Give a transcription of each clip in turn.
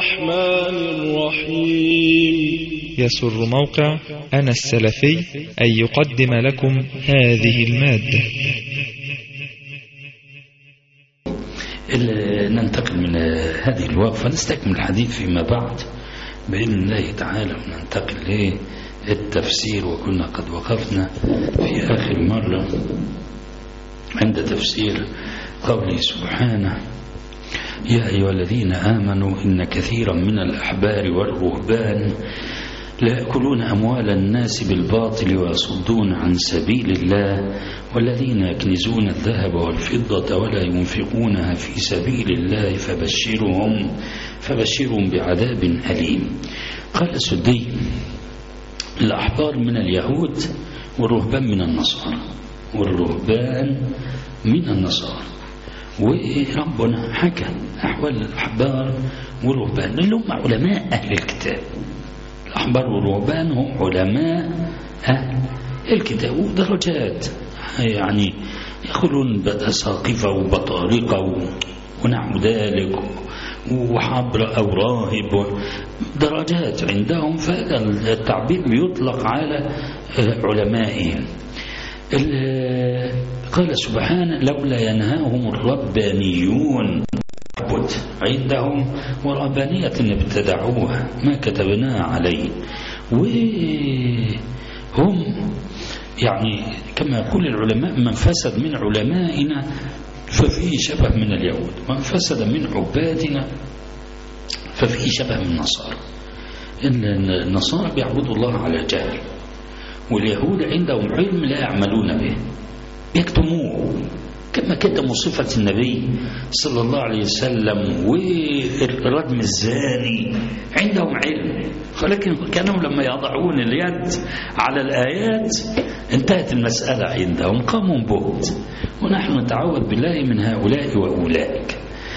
الرحمن الرحيم يسر موقع أنا السلفي أن يقدم لكم هذه المادة ال- ننتقل من هذه الوقفة نستكمل الحديث فيما بعد بإذن الله تعالى وننتقل للتفسير وكنا قد وقفنا في آخر مرة عند تفسير قوله سبحانه يا أيها الذين آمنوا إن كثيرا من الأحبار والرهبان لا يأكلون أموال الناس بالباطل ويصدون عن سبيل الله والذين يكنزون الذهب والفضة ولا ينفقونها في سبيل الله فبشرهم فبشرهم بعذاب أليم قال السدي الأحبار من اليهود والرهبان من النصارى والرهبان من النصارى وربنا حكى أحوال الأحبار والرهبان اللي هم علماء أهل الكتاب الأحبار والرهبان هم علماء أهل الكتاب ودرجات يعني يأخذون أساقفة وبطارقة ونحو ذلك وحبر أو راهب درجات عندهم فهذا التعبير بيطلق على علمائهم قال سبحانه لولا ينهاهم الربانيون عبد عندهم ورهبانية ابتدعوها ما كتبناها عليه وهم يعني كما يقول العلماء من فسد من علمائنا ففيه شبه من اليهود ومن فسد من عبادنا ففيه شبه من النصارى إن النصارى بيعبدوا الله على جهل واليهود عندهم علم لا يعملون به يكتموه كما كتموا صفة النبي صلى الله عليه وسلم والرجم الزاني عندهم علم ولكن كانوا لما يضعون اليد على الآيات انتهت المسألة عندهم قاموا بهت ونحن نتعوذ بالله من هؤلاء وأولئك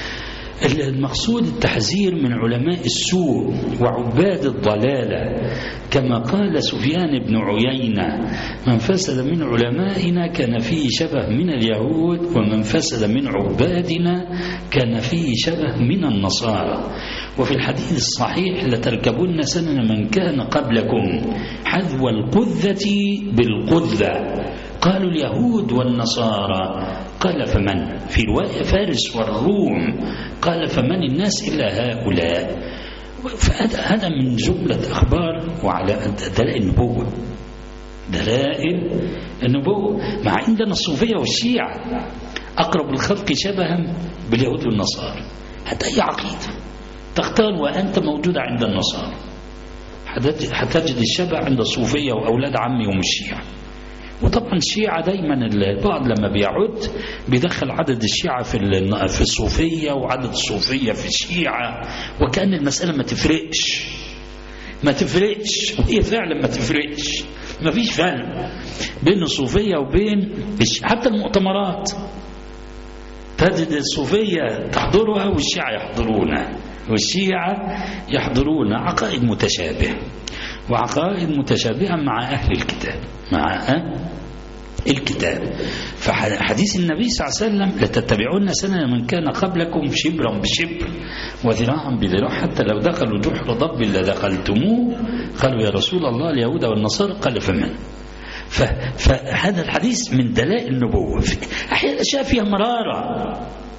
المقصود التحذير من علماء السوء وعباد الضلالة كما قال سفيان بن عيينة من فسد من علمائنا كان فيه شبه من اليهود ومن فسد من عبادنا كان فيه شبه من النصارى وفي الحديث الصحيح لتركبن سنن من كان قبلكم حذو القذة بالقذة قالوا اليهود والنصارى قال فمن في رواية فارس والروم قال فمن الناس إلا هؤلاء فهذا هذا من جملة أخبار وعلى دلائل النبوة دلائل النبوة مع عندنا الصوفية والشيعة أقرب الخلق شبها باليهود والنصارى حتى أي عقيدة تختار وأنت موجودة عند النصارى حتجد الشبه عند الصوفية وأولاد عمي ومن الشيعة وطبعا الشيعة دايما البعض لما بيعد بيدخل عدد الشيعة في في الصوفية وعدد الصوفية في الشيعة وكأن المسألة ما تفرقش ما تفرقش وهي فعلا ما تفرقش ما فيش فرق بين الصوفية وبين حتى المؤتمرات تجد الصوفية تحضرها والشيعة يحضرونها والشيعة يحضرون عقائد متشابهة وعقائد متشابهة مع أهل الكتاب مع أهل الكتاب فحديث النبي صلى الله عليه وسلم لتتبعون سنن من كان قبلكم شبرا بشبر وذراعا بذراع حتى لو دخلوا جحر ضب لدخلتموه قالوا يا رسول الله اليهود والنصارى قال فمن فهذا الحديث من دلائل النبوة أحيانا أشياء فيها مرارة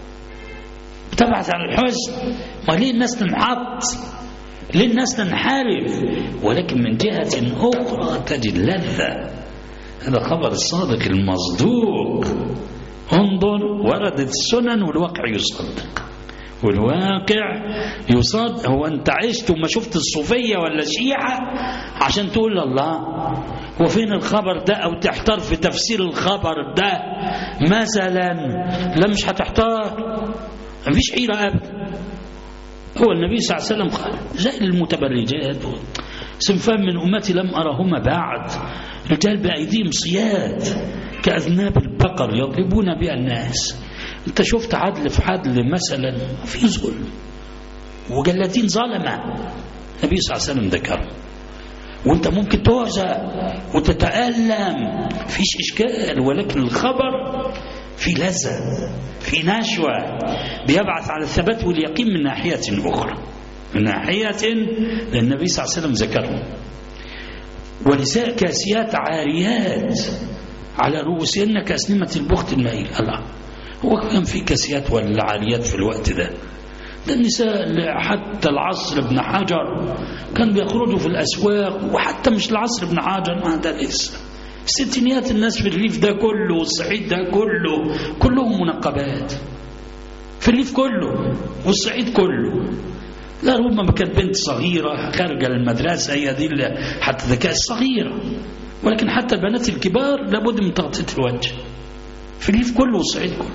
تبعث على الحزن وليه الناس تنحط ليه الناس تنحرف ولكن من جهة أخرى تجد لذة هذا خبر الصادق المصدوق انظر وردت السنن والواقع يصدق والواقع يصدق هو انت عشت وما شفت الصوفية ولا الشيعة عشان تقول الله وفين الخبر ده او تحتار في تفسير الخبر ده مثلا لا مش هتحتار مفيش حيرة ابدا هو النبي صلى الله عليه وسلم قال زي المتبرجات صنفان من أمتي لم أرهما بعد رجال بأيديهم صياد كأذناب البقر يضربون بها الناس أنت شفت عدل في عدل مثلا في ظلم وجلاتين ظلمة النبي صلى الله عليه وسلم ذكر وانت ممكن تهزأ وتتألم فيش إشكال ولكن الخبر في لذة في نشوة بيبعث على الثبات واليقين من ناحية أخرى من ناحية النبي صلى الله عليه وسلم ذكرهم ونساء كاسيات عاريات على رؤوسهن كأسنمة البخت المائل الله هو كان في كاسيات ولا عاريات في الوقت ده ده النساء حتى العصر ابن حجر كان بيخرجوا في الأسواق وحتى مش العصر ابن حجر ما ده لسه ستينيات الناس في الريف ده كله والصعيد ده كله كلهم منقبات في الريف كله والصعيد كله لا ربما كانت بنت صغيرة خارجة للمدرسة هي دي اللي حتى ذكاء صغيرة ولكن حتى البنات الكبار لابد من تغطية الوجه في الريف كله والصعيد كله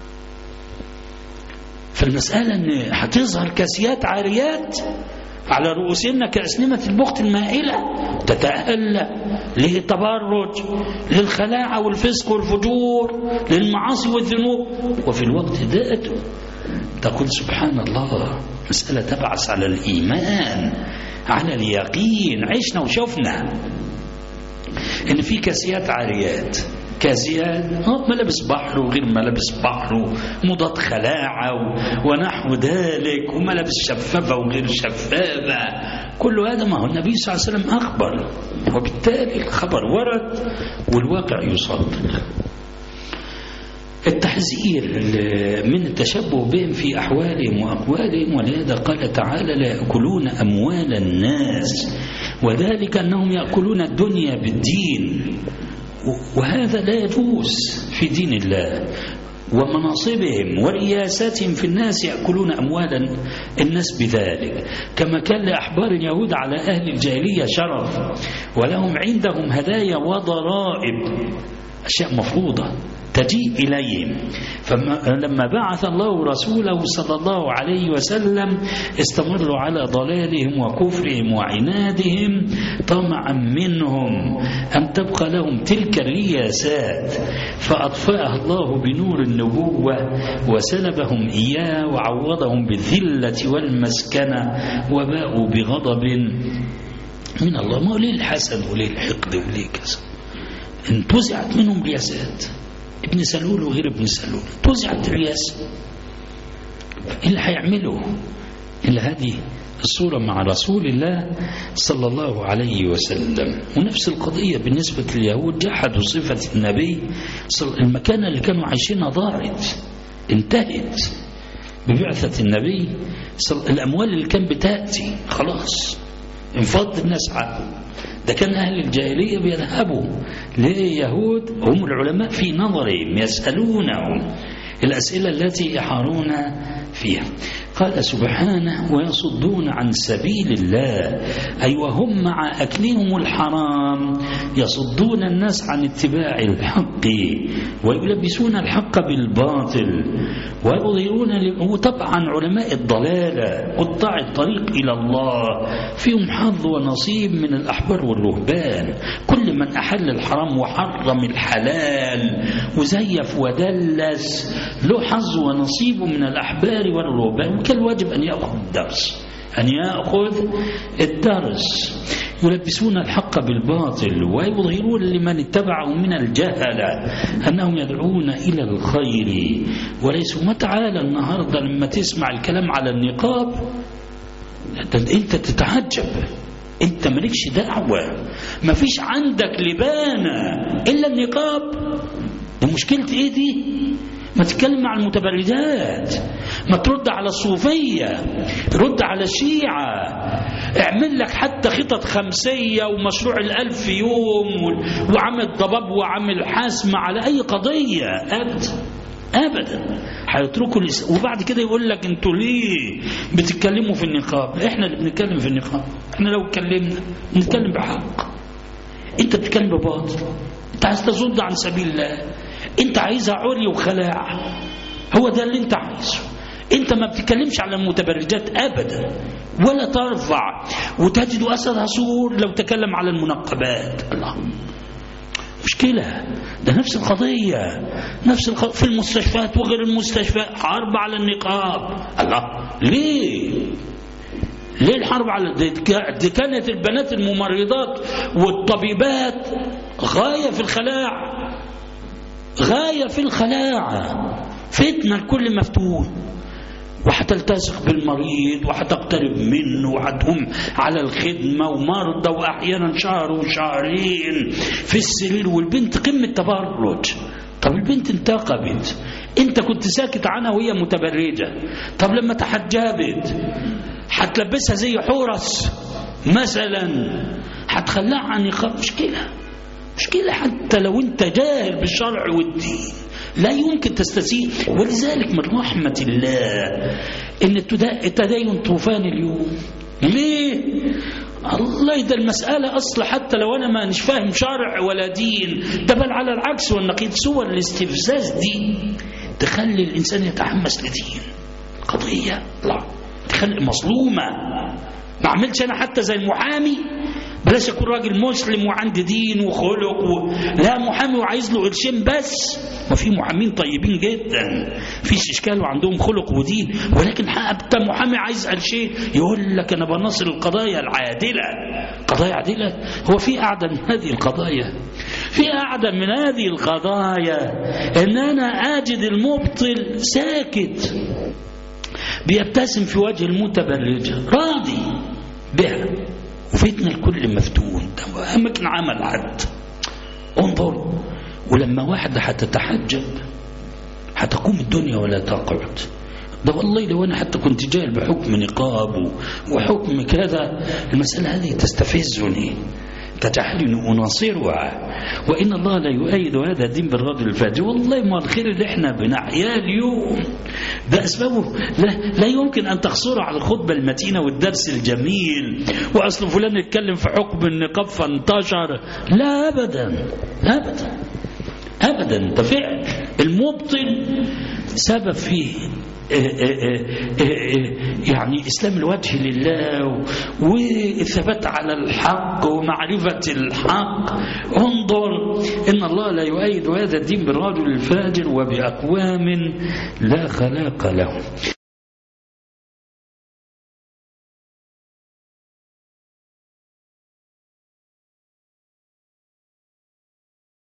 فالمسألة أن هتظهر كاسيات عاريات على رؤوسهن كأسنمة البخت المائلة تتأهل للتبرج للخلاعة والفسق والفجور للمعاصي والذنوب وفي الوقت ذاته تقول سبحان الله مسألة تبعث على الإيمان على اليقين عشنا وشفنا إن في كاسيات عاريات كاسيات ملابس بحر وغير ملابس بحر ومضاد خلاعة ونحو ذلك وملابس شفافة وغير شفافة كل هذا ما هو النبي صلى الله عليه وسلم أخبر وبالتالي الخبر ورد والواقع يصدق التحذير من التشبه بهم في أحوالهم وأقوالهم ولهذا قال تعالى لا يأكلون أموال الناس وذلك أنهم يأكلون الدنيا بالدين وهذا لا يجوز في دين الله ومناصبهم ورياستهم في الناس يأكلون أموال الناس بذلك كما كان لأحبار اليهود على أهل الجاهلية شرف ولهم عندهم هدايا وضرائب أشياء مفروضة تجيء إليهم فلما بعث الله رسوله صلى الله عليه وسلم استمروا على ضلالهم وكفرهم وعنادهم طمعا منهم أن تبقى لهم تلك الرياسات فأطفأها الله بنور النبوة وسلبهم إياه وعوضهم بالذلة والمسكنة وباءوا بغضب من الله ما ليه الحسد وليه الحقد وليه كذا انتزعت منهم رياسات ابن سلول وغير ابن سلول توزعت الرياسة اللي هيعمله إلا هذه الصورة مع رسول الله صلى الله عليه وسلم ونفس القضية بالنسبة لليهود جحدوا صفة النبي المكانة اللي كانوا عايشينها ضاعت انتهت ببعثة النبي الأموال اللي كان بتأتي خلاص انفض الناس عنه ده كان أهل الجاهلية بيذهبوا ليهود هم العلماء في نظرهم يسألونهم الأسئلة التي يحارون فيها قال سبحانه ويصدون عن سبيل الله أي وهم مع أكلهم الحرام يصدون الناس عن اتباع الحق ويلبسون الحق بالباطل ويظهرون وطبعا علماء الضلالة قطاع الطريق إلى الله فيهم حظ ونصيب من الأحبار والرهبان كل من أحل الحرام وحرم الحلال وزيف ودلس له حظ ونصيب من الأحبار والرهبان كان الواجب أن يأخذ الدرس أن يأخذ الدرس يلبسون الحق بالباطل ويظهرون لمن اتبعهم من الجهلة أنهم يدعون إلى الخير وليسوا ما تعالى النهاردة لما تسمع الكلام على النقاب أنت تتعجب أنت مالكش دعوة ما فيش عندك لبانة إلا النقاب دي مشكلة إيه دي ما تتكلم مع المتبرجات ما ترد على الصوفية رد على الشيعة اعمل لك حتى خطط خمسية ومشروع الألف يوم وعمل ضباب وعمل حاسمة على أي قضية أبدا أبدا هيتركوا لس... وبعد كده يقول لك انتوا ليه بتتكلموا في النقاب احنا اللي بنتكلم في النقاب احنا لو اتكلمنا بنتكلم بحق انت بتتكلم بباطل انت عايز تصد عن سبيل الله انت عايزها عري وخلاع هو ده اللي انت عايزه انت ما بتتكلمش على المتبرجات ابدا ولا ترفع وتجد اثرها سور لو تكلم على المنقبات الله مشكلة ده نفس القضية نفس القضية في المستشفيات وغير المستشفيات حرب على النقاب الله ليه ليه الحرب على دي كانت البنات الممرضات والطبيبات غاية في الخلاع غاية في الخلاعة فتنة لكل مفتون وحتلتصق بالمريض وحتقترب منه وحتهم على الخدمة ومرضى وأحيانا شهر وشهرين في السرير والبنت قمة تبرج طب البنت انتقبت انت كنت ساكت عنها وهي متبرجة طب لما تحجبت هتلبسها زي حورس مثلا هتخلعها عن نقاب مشكلة مشكلة حتى لو انت جاهل بالشرع والدين لا يمكن تستسيغ ولذلك من رحمة الله ان التدين طوفان اليوم ليه الله ده المسألة أصل حتى لو أنا ما مش فاهم شرع ولا دين ده بل على العكس والنقيض صور الاستفزاز دي تخلي الإنسان يتحمس لدين قضية لا تخلي مظلومة ما عملتش أنا حتى زي المحامي بلاش أكون راجل مسلم وعندي دين وخلق و... لا محامي وعايز له قرشين بس ما في محامين طيبين جدا فيش إشكال وعندهم خلق ودين ولكن حتى محامي عايز قرشين يقول لك أنا بنصر القضايا العادلة قضايا عادلة هو في أعدى من هذه القضايا في أعدى من هذه القضايا إن أنا أجد المبطل ساكت بيبتسم في وجه المتبرجة راضي بها وفتنة الكل مفتون ده أمكن عمل عد انظر ولما واحدة هتتحجب هتقوم الدنيا ولا تقعد ده والله لو أنا حتى كنت جاهل بحكم نقاب وحكم كذا المسألة هذه تستفزني تجعلني أناصرها وإن الله لا يؤيد هذا الدين بالرجل الفاجر والله ما الخير اللي احنا بنحياه اليوم ده أسبابه لا, لا يمكن أن تخسر على الخطبة المتينة والدرس الجميل وأصل فلان يتكلم في حكم النقاب فانتشر لا أبدا لا أبدا أبدا ده فعل المبطل سبب فيه يعني إسلام الوجه لله والثبات على الحق ومعرفة الحق انظر إن الله لا يؤيد هذا الدين بالرجل الفاجر وبأقوام لا خلاق لهم